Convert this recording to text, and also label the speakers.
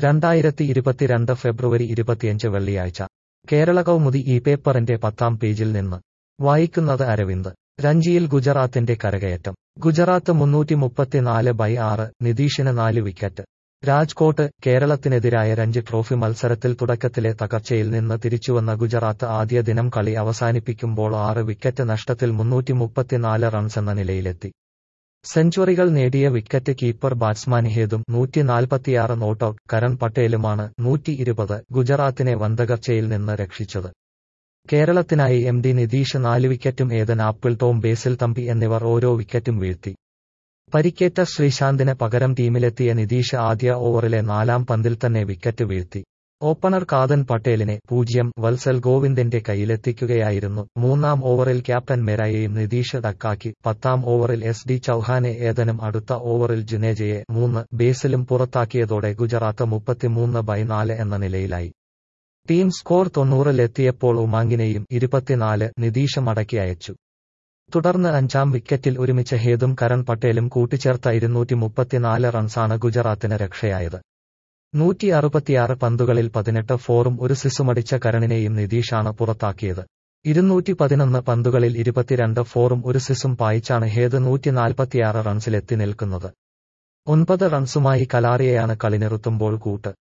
Speaker 1: രണ്ടായിരത്തി ഇരുപത്തിരണ്ട് ഫെബ്രുവരി ഇരുപത്തിയഞ്ച് വെള്ളിയാഴ്ച കേരള കൗമുദി ഈ പേപ്പറിന്റെ പത്താം പേജിൽ നിന്ന് വായിക്കുന്നത് അരവിന്ദ് രഞ്ജിയിൽ ഗുജറാത്തിന്റെ കരകയറ്റം ഗുജറാത്ത് മുന്നൂറ്റി മുപ്പത്തിനാല് ബൈ ആറ് നിതീഷിന് നാല് വിക്കറ്റ് രാജ്കോട്ട് കേരളത്തിനെതിരായ രഞ്ജി ട്രോഫി മത്സരത്തിൽ തുടക്കത്തിലെ തകർച്ചയിൽ നിന്ന് തിരിച്ചുവന്ന ഗുജറാത്ത് ആദ്യ ദിനം കളി അവസാനിപ്പിക്കുമ്പോൾ ആറ് വിക്കറ്റ് നഷ്ടത്തിൽ മുന്നൂറ്റി മുപ്പത്തിനാല് റൺസെന്ന നിലയിലെത്തി സെഞ്ചുറികൾ നേടിയ വിക്കറ്റ് കീപ്പർ ബാറ്റ്സ്മാൻ ഹേതും നൂറ്റി നാൽപ്പത്തിയാറ് നോട്ടൌട്ട് കരൺ പട്ടേലുമാണ് നൂറ്റി ഇരുപത് ഗുജറാത്തിനെ വന്തകർച്ചയിൽ നിന്ന് രക്ഷിച്ചത് കേരളത്തിനായി എം ഡി നിതീഷ് നാല് വിക്കറ്റും ഏതൻ ആപ്പിൾ ടോം ബേസിൽ തമ്പി എന്നിവർ ഓരോ വിക്കറ്റും വീഴ്ത്തി പരിക്കേറ്റ ശ്രീശാന്തിന് പകരം ടീമിലെത്തിയ നിതീഷ് ആദ്യ ഓവറിലെ നാലാം പന്തിൽ തന്നെ വിക്കറ്റ് വീഴ്ത്തി ഓപ്പണർ കാതൻ പട്ടേലിനെ പൂജ്യം വത്സൽ ഗോവിന്ദിന്റെ കയ്യിലെത്തിക്കുകയായിരുന്നു മൂന്നാം ഓവറിൽ ക്യാപ്റ്റൻ മെരായെയും നിതീഷ് ഡക്കാക്കി പത്താം ഓവറിൽ എസ് ഡി ചൌഹാനെ ഏതനും അടുത്ത ഓവറിൽ ജുനേജയെ മൂന്ന് ബേസിലും പുറത്താക്കിയതോടെ ഗുജറാത്ത് മുപ്പത്തിമൂന്ന് ബൈ നാല് എന്ന നിലയിലായി ടീം സ്കോർ തൊണ്ണൂറിലെത്തിയപ്പോൾ ഉമാങ്കിനെയും ഇരുപത്തിനാല് നിതീഷ് മടക്കി അയച്ചു തുടർന്ന് അഞ്ചാം വിക്കറ്റിൽ ഒരുമിച്ച് ഹേതും കരൺ പട്ടേലും കൂട്ടിച്ചേർത്ത ഇരുന്നൂറ്റി മുപ്പത്തിനാല് റൺസാണ് ഗുജറാത്തിന് രക്ഷയായത് നൂറ്റി അറുപത്തിയാറ് പന്തുകളിൽ പതിനെട്ട് ഫോറും ഒരു സിസുമടിച്ച കരണിനെയും നിതീഷാണ് പുറത്താക്കിയത് ഇരുന്നൂറ്റി പതിനൊന്ന് പന്തുകളിൽ ഇരുപത്തിരണ്ട് ഫോറും ഒരു സിസും പായിച്ചാണ് ഹേത് നൂറ്റി നാൽപ്പത്തിയാറ് റൺസിലെത്തി നിൽക്കുന്നത് ഒൻപത് റൺസുമായി കലാറിയെയാണ് കളി നിർത്തുമ്പോൾ കൂട്ട്